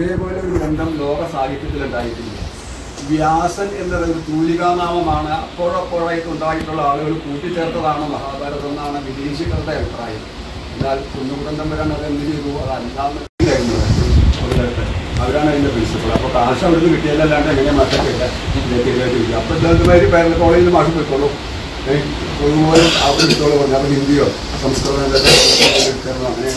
ഇതേപോലെ ഒരു ഗ്രന്ഥം ലോക സാഹിത്യത്തിൽ ഉണ്ടായിട്ടില്ല വ്യാസൻ എന്നത് ഒരു തൂലികാനാമമാണ് അപ്പോഴപ്പോഴായിട്ട് ഉണ്ടായിട്ടുള്ള ആളുകൾ കൂട്ടിച്ചേർത്തതാണ് മഹാഭാരതം എന്നാണ് വിദേശികളുടെ അഭിപ്രായം എന്നാൽ കുന്നുകുടം തമ്പരാൻ അത് എന്ത് ചെയ്തു അതല്ലാന്ന് അവരാണ് അതിന്റെ പ്രിൻസിപ്പൾ അപ്പോൾ കാശ് അവിടുന്ന് കിട്ടിയാലല്ലാണ്ട് എങ്ങനെ മാറ്റത്തില്ല അപ്പോൾ ഇതാദ്യമാതിരി പേരൽ കോളേജിൽ നിന്ന് മാഷ് പോയിക്കോളൂ ഒരുപോലെ അവിടെ എടുത്തോളൂ പറഞ്ഞു അപ്പോൾ ഹിന്ദിയോ സംസ്കൃതം എന്തൊക്കെ എടുക്കണം അങ്ങനെ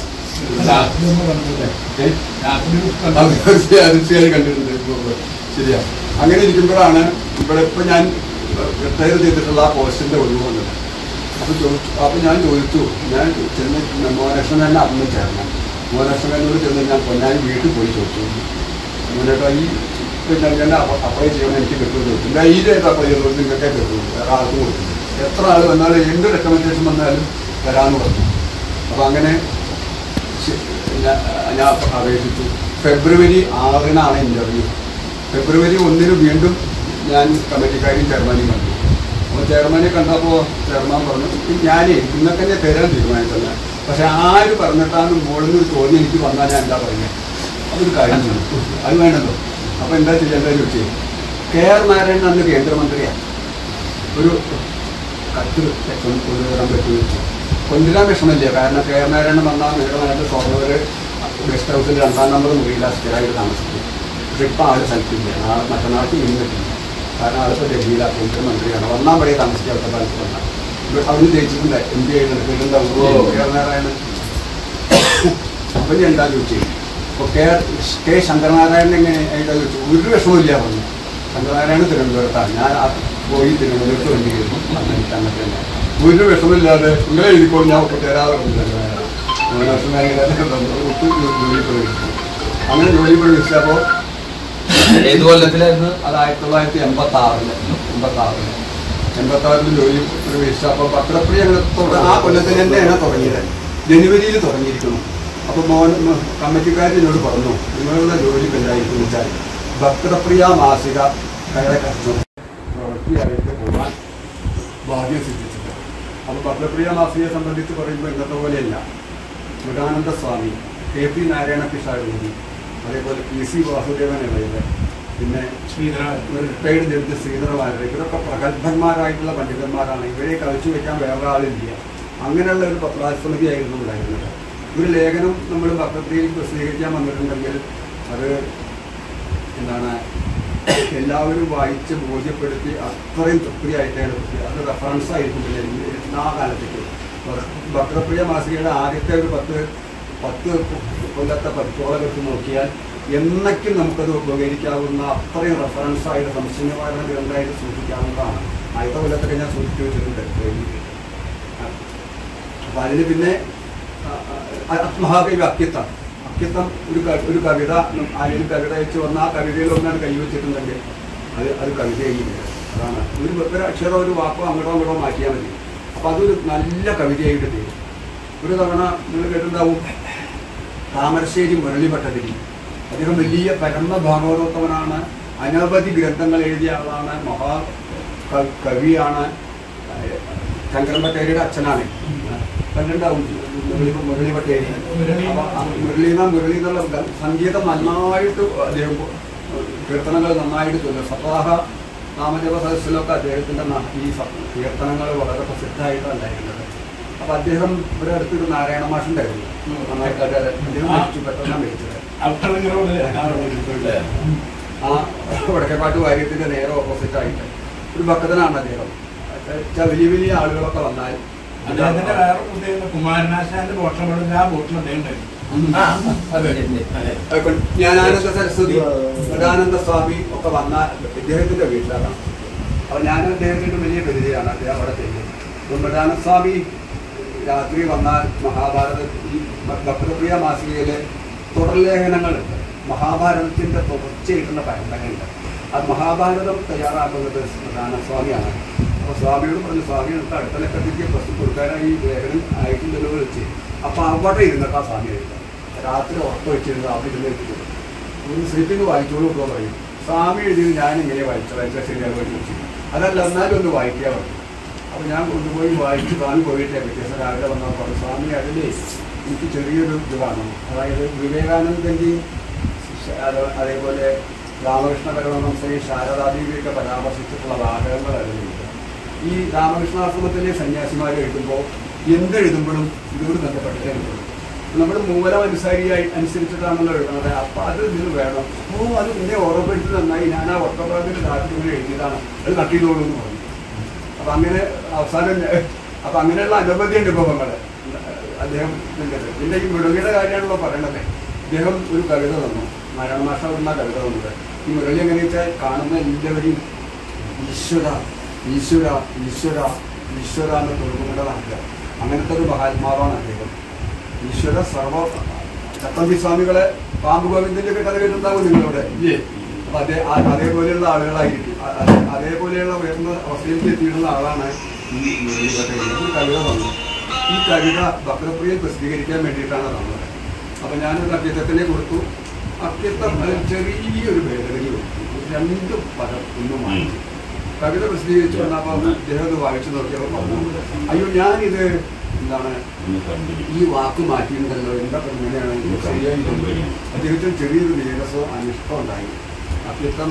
ഏ? അത് തീർച്ചയായും കണ്ടിട്ടുണ്ട് ശരിയാ അങ്ങനെ ഇരിക്കുമ്പോഴാണ് ഇവിടെ ഇപ്പൊ ഞാൻ റിട്ടയർ ചെയ്തിട്ടുള്ള ആ പോസ്റ്റിന്റെ ഒഴിവ് വന്നത് അപ്പൊ ചോദിച്ചു അപ്പൊ ഞാൻ ചോദിച്ചു ഞാൻ ചെന്ന് മോനക്ഷൻ തന്നെ അന്ന് ചേർന്ന് മോനക്ഷനോട് ചെന്ന് ഞാൻ പൊന്നാനി വീട്ടിൽ പോയി ചോദിച്ചു അങ്ങനെയൊക്കെ ഈ പിന്നെ ഞാൻ അപ്ലൈ ചെയ്യണം എനിക്ക് കിട്ടുമെന്ന് ചോദിച്ചു ഞാൻ ഈ ഡേറ്റ് അപ്ലൈ ചെയ്തത് നിങ്ങൾക്കേ കിട്ടും വേറെ ആർക്കും കൊടുക്കും എത്ര ആൾ വന്നാലും എന്ത് റെക്കമെൻഡേഷൻ വന്നാലും തരാമെന്ന് പറഞ്ഞു അപ്പൊ അങ്ങനെ ശ- ഞാ- ഞാൻ അപേക്ഷിച്ചു ഫെബ്രുവരി ആറിനാണ് ഇന്റർവ്യൂ ഫെബ്രുവരി ഒന്നിന് വീണ്ടും ഞാൻ കമ്മിറ്റിക്കാരും ചെയർമാനും കണ്ടു അപ്പോൾ ചെയർമാനെ കണ്ടപ്പോൾ ചെയർമാൻ പറഞ്ഞു ഞാനേ ഇന്നൊക്കെ തന്നെ തരാൻ തീരുമാനിച്ചല്ല പക്ഷെ ആര് പറഞ്ഞിട്ടാണ് മുകളിൽ നിന്ന് തോന്നി എനിക്ക് വന്നാൽ ഞാൻ എന്താ പറയുക അതൊരു കാര്യം ചെയ്തു അത് വേണമല്ലോ അപ്പോൾ എന്താ ചെയ്യേണ്ടതെന്ന് ചോദിച്ചു കെ ആർ നാരായണൻ അന്ന് കേന്ദ്രമന്ത്രിയാണ് ഒരു കത്ത് കൊണ്ടുവരാൻ പറ്റുമെന്ന് വെച്ചു കൊണ്ടുവരാൻ വിഷമമില്ല കാരണം കെ ആർ നാരായണൻ വന്നാൽ നേരമായിട്ട് സ്വർണ്ണവര് ഗസ്റ്റ് ഹൗസിൽ രണ്ടാം നമ്പർ മുറിയിലാണ് സ്ഥിരമായിട്ട് താമസിക്കും പക്ഷെ ഇപ്പം ആള് സ്ഥലത്തില്ല നാളെ മറ്റന്നാൾക്ക് ഇന്ന് പറ്റില്ല കാരണം ആളിപ്പോൾ ഡൽഹിയിലാണ് കേന്ദ്രമന്ത്രിയാണ് ഒന്നാം പടിയെ താമസിക്കാത്ത കാലത്ത് വന്നാൽ അവിടെ ജയിച്ചിട്ടുണ്ട് എം പി ആയിട്ട് എടുക്കുന്നുണ്ടാവും കെ ആർ നാരായണൻ അപ്പം ഞാൻ എന്താ ചോദിച്ചു ഇപ്പോൾ കെ കെ ശങ്കരനാരായണൻ എങ്ങനെ ആയിട്ടാ ചോദിച്ചു ഒരു വിഷമമില്ല പറഞ്ഞു ശങ്കരനാരായണൻ തിരുവനന്തപുരത്താണ് ഞാൻ ആ പോയി തിരുവനന്തപുരത്ത് വേണ്ടി കയറും അങ്ങനെ അങ്ങനെ തന്നെ ഒരു വിഷമമില്ലാതെ ഇങ്ങനെ എഴുതിക്കോളും ഞാൻ ഒക്കെ തരാറുണ്ട് അങ്ങനെ ജോലി പ്രവേശിച്ചപ്പോൾ ഏത് കൊല്ലത്തിലായിരുന്നു അത് ആയിരത്തി തൊള്ളായിരത്തി എൺപത്തി ആറില് എൺപത്തി ആറില് എൺപത്തി ആറിൽ ജോലി പ്രവേശിച്ചപ്പോൾ പത്രപ്രിയ അങ്ങനെ തുട- ആ കൊല്ലത്തിൽ തന്നെയാണ് തുടങ്ങിയത് ജനുവരിയിൽ തുടങ്ങിയിരിക്കുന്നു അപ്പോൾ മോൻ മ- കമ്മിറ്റിക്കാർ എന്നോട് പറഞ്ഞു നിങ്ങളുടെ ജോലി എന്തായിരിക്കും വെച്ചാൽ ഭക്തപ്രിയ മാസിക കയറെ കഷ്ടം പ്രവൃത്തിയായിട്ട് പോകാൻ ഭാഗ്യം സിദ്ധിച്ചിട്ട് അപ്പോൾ ഭക്തപ്രിയ മാസികയെ സംബന്ധിച്ച് പറയുമ്പോൾ ഇന്നത്തെ പോലെയല്ല മൃഗാനന്ദ സ്വാമി കെ പി നാരായണ പിഷാരൂരി അതേപോലെ പി സി വാസുദേവൻ ഇളയത് പിന്നെ റിട്ടയർഡ് ജഡ്ജ് ശ്രീധരമാരുടെ ഇവരൊക്കെ പ്രഗത്ഭന്മാരായിട്ടുള്ള പണ്ഡിതന്മാരാണ് ഇവരെ കളിച്ചു വെക്കാൻ വേറെ ആളില്ല അങ്ങനെയുള്ള ഒരു പത്രാസ്മൃതിയായിരുന്നു ഉണ്ടായിരുന്നത് ഒരു ലേഖനം നമ്മൾ പത്രത്തിൽ പ്രസിദ്ധീകരിക്കാൻ വന്നിട്ടുണ്ടെങ്കിൽ അത് എന്താണ് എല്ലാവരും വായിച്ച് ബോധ്യപ്പെടുത്തി അത്രയും തൃപ്തിയായിട്ടാണ് പ്രസിദ്ധീ- അത് റെഫറൻസ് ആയിരിക്കും പിന്നെ എല്ലാ കാലത്തേക്കും ഭക്തപ്രിയ മാസികയുടെ ആദ്യത്തെ ഒരു പത്ത് പത്ത് കൊല്ലത്തെ പതിപ്പോളം എടുത്ത് നോക്കിയാൽ എന്നയ്ക്കും നമുക്കത് ഉപകരിക്കാവുന്ന അത്രയും റെഫറൻസ് ആയിട്ട് സംശയമായ ഗ്രന്ഥമായിട്ട് സൂക്ഷിക്കാവുന്നതാണ് ആദ്യത്തെ കൊല്ലത്തൊക്കെ ഞാൻ സൂക്ഷിച്ചു വെച്ചിട്ടുണ്ട് എഴുതിയിട്ട്. അപ്പൊ അതിന് പിന്നെ ആ, ആ, മഹാകവി അക്കിത്തം അക്കിത്തം ഒരു ക- ഒരു കവിത ആരെങ്കിലും കവിത അയച്ചു വന്ന ആ കവിതയിൽ ഒന്നാണ് കൈവച്ചിട്ടുണ്ടെങ്കിൽ അത് അത് കവിതയില്ല അതാണ് ഒരു ഒരു അക്ഷരം ഒരു വാക്കോ അങ്ങോട്ടോ അങ്ങോട്ടോ മാറ്റിയാൽ മതി അപ്പൊ അതൊരു നല്ല കവിതയായിട്ട് തീരും ഒരു തവണ നിങ്ങൾ കേട്ടിട്ടുണ്ടാവും താമരശ്ശേരി മുരളി ഭട്ടതിരി അദ്ദേഹം വലിയ പരമ ഭാഗവതോത്തമനാണ് അനവധി ഗ്രന്ഥങ്ങൾ എഴുതിയ ആളാണ് മഹാ ക- കവിയാണ് ഏഹ് ശങ്കരൻ ഭട്ടേരിയുടെ അച്ഛനാണ് കണ്ടിട്ടുണ്ടാവും മുരളി മുരളി ഭട്ടേരി അപ്പൊ ആ മുരളീന മുരളി എന്നുള്ള ഗ- സംഗീതം നന്നായിട്ട് അദ്ദേഹം കീർത്തനങ്ങൾ നന്നായിട്ട് ചൊല്ലും സപ്താഹ നാമജപ സദസ്സിലൊക്കെ അദ്ദേഹത്തിന്റെ ന- ഈ സ- കീർത്തനങ്ങൾ വളരെ പ്രസിദ്ധമായിട്ടുണ്ടായിരുന്നത് അപ്പൊ അദ്ദേഹം ഇവിടെ അടുത്തൊരു നാരായണ മാഷുണ്ടായിരുന്നു നന്നായിട്ട് അത് അദ്ദേഹം മരിച്ചു പെട്ടെന്ന് മരിച്ചത് ആ വടക്കേപ്പാട്ട് വാര്യത്തിന്റെ നേരെ ഓപ്പോസിറ്റ് ആയിട്ട് ഒരു ഭക്തനാണ് അദ്ദേഹം വെച്ചാൽ വലിയ വലിയ ആളുകളൊക്കെ വന്നാൽ അദ്ദേഹത്തിന്റെ വേറെ കുട്ടികളുടെ കുമാരനാശാന്റെ ബോട്ടം ആ ബോട്ടിൽ അദ്ദേഹം ഉണ്ടായിരുന്നു അതെ അപ്പൊ ജ്ഞാനാനന്ദ സരസ്വതി സദാനന്ദ സ്വാമി ഒക്കെ വന്ന ഇദ്ദേഹത്തിന്റെ വീട്ടിലാണ് അപ്പൊ ഞാൻ അദ്ദേഹത്തിന്റെ വലിയ പരിചയമാണ് അദ്ദേഹം അവിടെ ചെയ്യുന്നത് ബ്രഹ്മദാന സ്വാമി രാത്രി വന്നാൽ മഹാഭാരത ഈ ഭക്തപ്രിയ മാസികയിലെ തുടർലേഖനങ്ങളുണ്ട് മഹാഭാരതത്തിന്റെ തുടർച്ചയായിട്ടുള്ള പരമ്പരയുണ്ട് അത് മഹാഭാരതം തയ്യാറാക്കുന്നത് പ്രധാനസ്വാമിയാണ് അപ്പോൾ സ്വാമിയോട് പറഞ്ഞു സ്വാമി നമുക്ക് അടുത്ത ലക്കത്തേക്ക് പ്രസ് കൊടുക്കാനായി ഈ ലേഖനം അയക്കുന്നതിന് വിളിച്ച് അപ്പോൾ അവിടെ ഇരുന്നിട്ട് ആ സ്വാമി എഴുതുക രാത്രി ഉറപ്പ് വെച്ചിരുന്നു അവിടെ ഇരുന്ന് എത്തിച്ചു ഒരു സ്ലിപ്പിന് വായിച്ചോളൂ ഇപ്പോൾ പറയും സ്വാമി എഴുതിയത് ഞാൻ ഇങ്ങനെ വായിച്ചു വായിച്ചാൽ ശരിയാകുമെന്ന് ചോദിച്ചു അതല്ല എന്നാലും ഒന്ന് വായിക്കാൻ പറഞ്ഞു അപ്പോൾ ഞാൻ കൊണ്ടുപോയി വായിച്ച് സ്വാമി പോയിട്ടേ വ്യത്യാസം രാവിലെ വന്നാൽ പറഞ്ഞു സ്വാമി അതിലേ എനിക്ക് ചെറിയൊരു ഇത് കാണും അതായത് വിവേകാനന്ദൻ്റെയും അത് അതേപോലെ രാമകൃഷ്ണ പരമഹംസ ഈ ശാരദാദേവിയൊക്കെ പരാമർശിച്ചിട്ടുള്ള വാചകങ്ങൾ എഴുതുന്നുണ്ട് ഈ രാമകൃഷ്ണാശ്രമത്തിലെ സന്യാസിമാർ എഴുതുമ്പോൾ എന്തെഴുതുമ്പോഴും ഇതോട് ബന്ധപ്പെട്ടിട്ടേ എഴുതുള്ളൂ നമ്മൾ മൂലം അനുസാരിയായി അനുസരിച്ചിട്ടാണല്ലോ എഴുതുന്നത് അപ്പൊ അത് ഇതിൽ വേണം ഓ അത് പിന്നെ ഓർമ്മപ്പെടുത്തി നന്നായി ഞാൻ ആ ഒട്ടപ്പാടിന്റെ ദാരിദ്ര്യം ഇങ്ങനെ എഴുതിയതാണ് അത് കട്ട് ചെയ്തോളൂ എന്ന് പറഞ്ഞു അപ്പൊ അങ്ങനെ അവസാനം ഞാൻ- അപ്പൊ അങ്ങനെയുള്ള അനവധി അനുഭവങ്ങള് അദ്ദേഹം ഇതിൻ്റെത്. പിന്നെ ഈ മുരളിയുടെ കാര്യമാണല്ലോ പറയണത് ഇദ്ദേഹം ഒരു കവിത തന്നു മരണമാഷ എന്ന കവിത തന്നത് ഈ മുരളി എങ്ങനെ വെച്ചാൽ കാണുന്ന എല്ലാവരെയും ഈശ്വര ഈശ്വര ഈശ്വര ഈശ്വര എന്ന് തൊഴുകുന്നയുടെ നാട്ടില് അങ്ങനത്തെ ഒരു മഹാത്മാവാണ് അദ്ദേഹം ഈശ്വര സർവ ചട്ടമ്പി സ്വാമികളെ പാമ്പ് ഗോവിന്ദന്റെ ഒക്കെ കഥ കേട്ടിട്ടുണ്ടാവും നിങ്ങളോട് ഇല്ലേ അപ്പൊ അതേ ആ- അതേപോലെയുള്ള ആളുകളായിരിക്കും അ- അതെ- അതേപോലെയുള്ള ഉയർന്ന അവസ്ഥയിലേക്ക് എത്തിയിട്ടുള്ള ആളാണ് ഈ മുരളീധരൻ. ഈ കവിത വന്നു ഈ കവിത ഭക്തപ്രിയയിൽ പ്രസിദ്ധീകരിക്കാൻ വേണ്ടിയിട്ടാണ് തന്നത് അപ്പൊ ഞാനൊരു അഭ്യർത്ഥനെ കൊടുത്തു അഭ്യർത്ഥം അതിൽ ചെറിയൊരു ഭേദഗതി കൊടുത്തു രണ്ട് പദം ഒന്ന് മാറ്റി കവിത പ്രസിദ്ധീകരിച്ചു വന്നപ്പോൾ അദ്ദേഹം ഇത് വായിച്ചു നോക്കിയപ്പോൾ പറഞ്ഞു അയ്യോ ഞാനിത് എന്താണ് ഈ വാക്ക് മാറ്റിയിട്ടുണ്ടല്ലോ എന്താ ഇങ്ങനെയാണ് ഇത് ശരിയായില്ലല്ലോ അദ്ദേഹത്തിന് ചെറിയൊരു നീരസോ അനിഷ്ടം ഉണ്ടായി അഭ്യർത്ഥം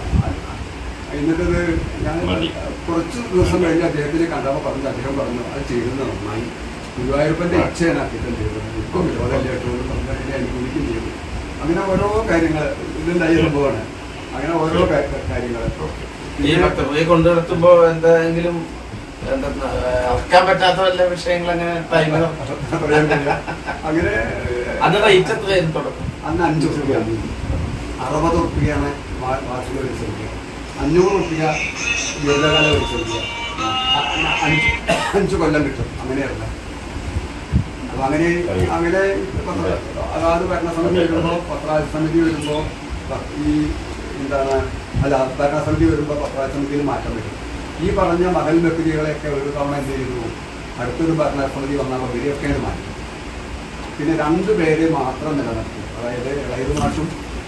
എന്നിട്ടത് ഞാൻ മതി. കുറച്ച് ദിവസം കഴിഞ്ഞ് അദ്ദേഹത്തിനെ കണ്ടപ്പോൾ പറഞ്ഞു അദ്ദേഹം പറഞ്ഞു അത് ചെയ്തത് നന്നായി ഗുരുവായൂരപ്പന്റെ ഇച്ഛയാണ് അഭ്യർത്ഥം ചെയ്തത് ഇപ്പം വിരോധമല്ല കേട്ടോ എന്ന് പറഞ്ഞ് അതിനെ അനുകൂലിക്കും ചെയ്തു അങ്ങനെ ഓരോ കാര്യങ്ങൾ ഇതുണ്ടായ സംഭവമാണ് അങ്ങനെ ഓരോ കാര്യങ്ങൾ ഈ ഭക്തപ്രിയെ കൊണ്ടു നടത്തുമ്പോ എന്തെങ്കിലും എന്താ അറക്കാൻ പറ്റാത്ത വല്ല വിഷയങ്ങൾ അങ്ങനെ ടൈമിൽ പറയാൻ കഴിയില്ല. അങ്ങനെ അന്ന് റേറ്റ് എത്രയായിരുന്നു തുടക്കം അന്ന് അഞ്ച് റുപ്യാണ് അറുപത് റുപ്യാണ് വാർഷിക പരിസരിക്കുക അഞ്ഞൂറ് റുപ്യ ദീർഘകാല പരിസരിക്കുക അഞ്ച് അഞ്ച് കൊല്ലം കിട്ടും അങ്ങനെയല്ല അപ്പൊ അങ്ങനെ അങ്ങനെ പത്ര- അതാത് ഭരണസമിതി വരുമ്പോ പത്രാജ് സമിതി വരുമ്പോ പ- ഈ എന്താണ് അല്ല ഭരണസമിതി വരുമ്പോ പത്രാജ് സമിതിയിൽ മാറ്റം വരും ഈ പറഞ്ഞ മകൽ വ്യക്തികളെയൊക്കെ ഒരു തവണ എന്ത് ചെയ്തു അടുത്തൊരു ഭരണസമിതി വന്നാൽ ഇവരെയൊക്കെയാണ് മാറ്റി പിന്നെ രണ്ടു പേരെ മാത്രം നിലനിർത്തി അതായത് ഇളയത് മാഷും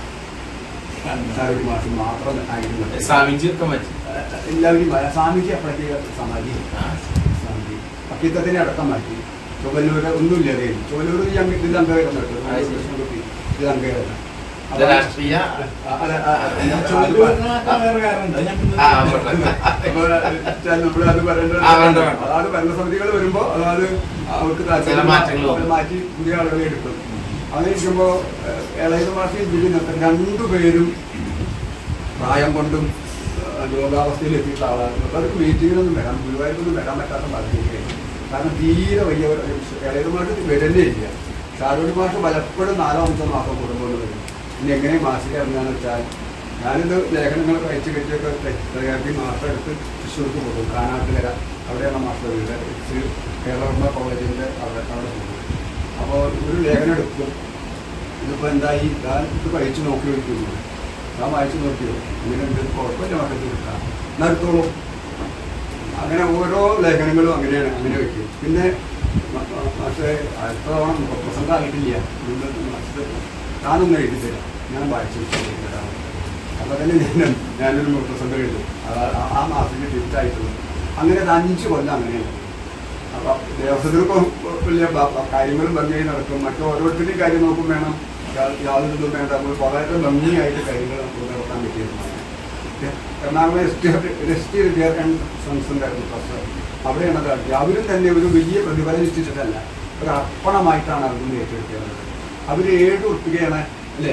ഷാരൂഖ് മാഷും മാത്രം ആയിരുന്നു സ്വാമിജി ഒക്കെ മാറ്റി എല്ലാവരും മാ- സ്വാമിജി അപ്പോഴത്തേക്ക് സമാധി സ്വാമിജി അക്കിത്തത്തിനെ അടക്കം മാറ്റി ചുവല്ലൂര് ഒന്നുമില്ല അതേ ചുവല്ലൂർ ഈ അംഗ ഇതിൽ അംഗമായിരുന്നു കേട്ടോ ആ, ശരി. കൃഷ്ണൻകുട്ടി ഇതിൽ അംഗമായിരുന്നു ഇത് രാഷ്ട്രീയ ആ, അല്ല, ആ, ആ, ഞാൻ ചുവല്ലൂരിനൊക്കെ വേറെ കാരണമുണ്ട് ഞാൻ ആ, പിന്നെ പോട്ടെ. അപ്പൊ നമ്മൾ അത് പറയേണ്ടത് ആ, വേണ്ട, വേണ്ട. അതായത് ഭരണസമിതികൾ വരുമ്പോ അതായത് അവർക്ക് താല്പര്യം ചില മാറ്റങ്ങൾ വരും. അവരെ മാറ്റി പുതിയ ആളുകളെ എടുക്കും അങ്ങനെ ഇരിക്കുമ്പോ ഏഹ്, ഇളയത് മാസം ജില്ലി നിർത്തം രണ്ടുപേരും പ്രായം കൊണ്ടും ഏഹ്, രോഗാവസ്ഥയിൽ എത്തിയിട്ടുള്ള ആളാണ് അവർക്ക് മീറ്റിങ്ങിനൊന്നും വരാൻ ഗുരുവായൂരൊന്നും വരാൻ പറ്റാത്ത ബാധ്യതയായി കാരണം തീരെ വലിയ ഇളയത് മാഷ് വരുന്നേ ഇല്ല ഷാരൂഖ് മാഷ് പലപ്പോഴും നാലോ അഞ്ചോ മാസം കൂടുമ്പോൾ വരും ഇനി എങ്ങനെ മാസിക ഇറങ്ങാന്ന് വെച്ചാൽ ഞാനിത് ലേഖനങ്ങളൊക്കെ അയച്ചു കെട്ടിയൊക്കെ തയ്യാറാക്കി മാസം എടുത്ത് തൃശ്ശൂർക്ക് പോകും കാനാട്ടുകര അവിടെയാണ് മാസ്റ്റർ വീട് തൃശ്ശൂർ കേരളവർമ്മ കോളേജിൻ്റെ അവിടെ അവിടെ പോകും അപ്പോൾ ഒരു ലേഖനം എടുക്കും ഇതിപ്പോൾ എന്തായി ഞാൻ ഇത് വായിച്ചു നോക്കി വയ്ക്കുന്നു ഞാൻ വായിച്ചു നോക്കിയോ ഇങ്ങനെ ഉണ്ട് കുഴപ്പമില്ല മക്കൾക്ക് കിട്ടാം എന്നാൽ എടുത്തോളൂ അങ്ങനെ ഓരോ ലേഖനങ്ങളും അങ്ങനെയാണ് അങ്ങനെ വെക്കും പിന്നെ മ- മ- പക്ഷേ അടുത്ത തവണ പ്രസംഗം ആയിട്ടില്ല നിങ്ങൾ മാസ്റ്റർ ഞാനൊന്ന് എഴുതി തരാം ഞാൻ വായിച്ചു തരാം അപ്പോൾ തന്നെ ഞാൻ ഞാനൊരു പ്രസംഗം എഴുതും ആ- ആ- ആ മാസത്തിൽ ഫിഫ്റ്റായിട്ടുള്ളൂ അങ്ങനെ ഒരു അഞ്ച് കൊല്ലം അങ്ങനെയാണ് അപ്പൊ ദേവസ്വത്തിനും വലിയ ബ- ബ- കാര്യങ്ങളും ഭംഗിയായി നടക്കും മറ്റു ഓരോരുത്തരുടെയും കാര്യം നോക്കും വേണം യാ- യാതൊരു ഇതും വേണ്ട നമ്മൾ വളരെ ഭംഗിയായിട്ട് കാര്യങ്ങൾ നമുക്ക് നടത്താൻ പറ്റിയിരുന്നു Ernakulam S T S T retire and sons ഉണ്ടായിരുന്നു ഫസ്റ്റ് അവിടെയാണ് അത് നടത്തിയത് അവരും തന്നെ ഒരു വലിയ പ്രതിഫലം നിശ്ചയിച്ചിട്ടല്ല ഒരു അർപ്പണമായിട്ടാണ് അവരും ഏറ്റെടുക്കുന്നത് അവർ ഏഴ് ഉറുപ്പികയാണ് അല്ലേ